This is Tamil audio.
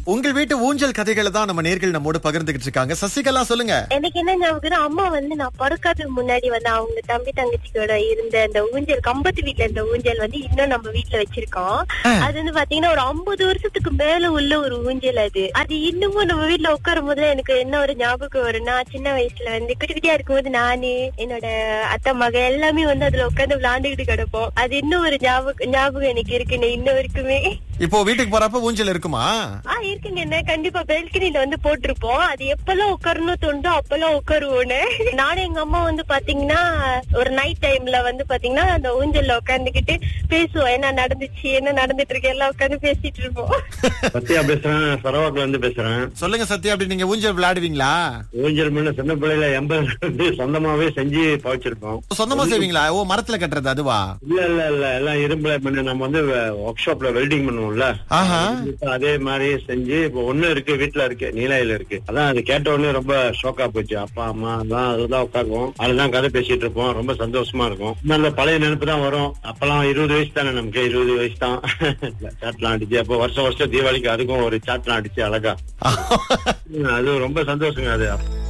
உங்கள் வீட்டு ஊஞ்சல் கதைகளை தான் நம்ம நேர்கள் நம்மோடு பகிர்ந்துகிட்டு இருக்காங்க சசிகலா சொல்லுங்க எனக்கு என்ன ஞாபகம் அம்மா வந்து நான் பிறக்காததுக்கு முன்னாடி வந்து அவங்க தம்பி தங்கச்சியோட இருந்த அந்த ஊஞ்சல் கம்பத்து வீட்டுல இருந்த ஊஞ்சல் வந்து இன்னும் நம்ம வீட்டுல வச்சிருக்கோம் அது வந்து பாத்தீங்கன்னா ஒரு ஐம்பது வருஷத்துக்கு மேல உள்ள ஒரு ஊஞ்சல் அது அது இன்னமும் நம்ம வீட்டுல உட்காரும் போது எனக்கு என்ன ஒரு ஞாபகம் வரும்னா சின்ன வயசுல வந்து குட்டி குட்டியா இருக்கும்போது நானு என்னோட அத்தை மக எல்லாமே வந்து அதுல உட்கார்ந்து விளையாண்டுகிட்டு கிடப்போம் அது இன்னும் ஒரு ஞாபகம் ஞாபகம் எனக்கு இருக்குன்னு இன்ன வரைக்குமே இப்போ வீட்டுக்கு போறப்ப ஊஞ்சல் இருக்குமா ஆ இருக்குங்க என்ன கண்டிப்பா பெல்கனில வந்து போட்டிருப்போம் அது எப்பெல்லாம் உட்காரணும் தோணுதோ அப்பெல்லாம் உட்காருவோன்னு நானும் எங்க அம்மா வந்து பாத்தீங்கன்னா ஒரு நைட் டைம்ல வந்து பாத்தீங்கன்னா அந்த ஊஞ்சல்ல உட்காந்துக்கிட்டு பேசுவோம் என்ன நடந்துச்சு என்ன நடந்துட்டு இருக்கு எல்லாம் உட்காந்து பேசிட்டு இருப்போம் சத்யா பேசுறேன் சரவாக்குல இருந்து பேசுறேன் சொல்லுங்க சத்யா அப்படி நீங்க ஊஞ்சல் விளையாடுவீங்களா ஊஞ்சல் முன்ன சின்ன பிள்ளையில எண்பது வந்து சொந்தமாவே செஞ்சு பழிச்சிருக்கோம் சொந்தமா செய்வீங்களா ஓ மரத்துல கட்டுறது அதுவா இல்ல இல்ல இல்ல எல்லாம் இரும்புல முன்ன நம்ம வந்து ஒர்க் ஷாப்ல வெல்டிங் பண்ணுவோம்ல ஆஹா இப்ப அதே மாதிரி செஞ்சு இப்ப ஒண்ணு இருக்கு வீட்டுல இருக்கு நீலாயில இருக்கு அதான் அது கேட்ட உடனே ரொம்ப ஷோக்கா போச்சு அப்பா அம்மா எல்லாம் அதுதான் உட்காருவோம் அதுதான் கதை பேசிட்டு இருப்போம் ரொம்ப சந்தோஷமா இருக்கும் இன்னும் அந்த பழைய நினைப்பு தான் வரும் அப்பெல்லாம் இருபது வயசு தானே நமக்கு இருபது வயசு தான் சாட்லாம் அடிச்சு அப்போ வருஷம் வருஷம் தீபாவளிக்கு அதுக்கும் ஒரு சாட்லாம் அடிச்சு அழகா அது ரொம்ப சந்தோஷங்க அது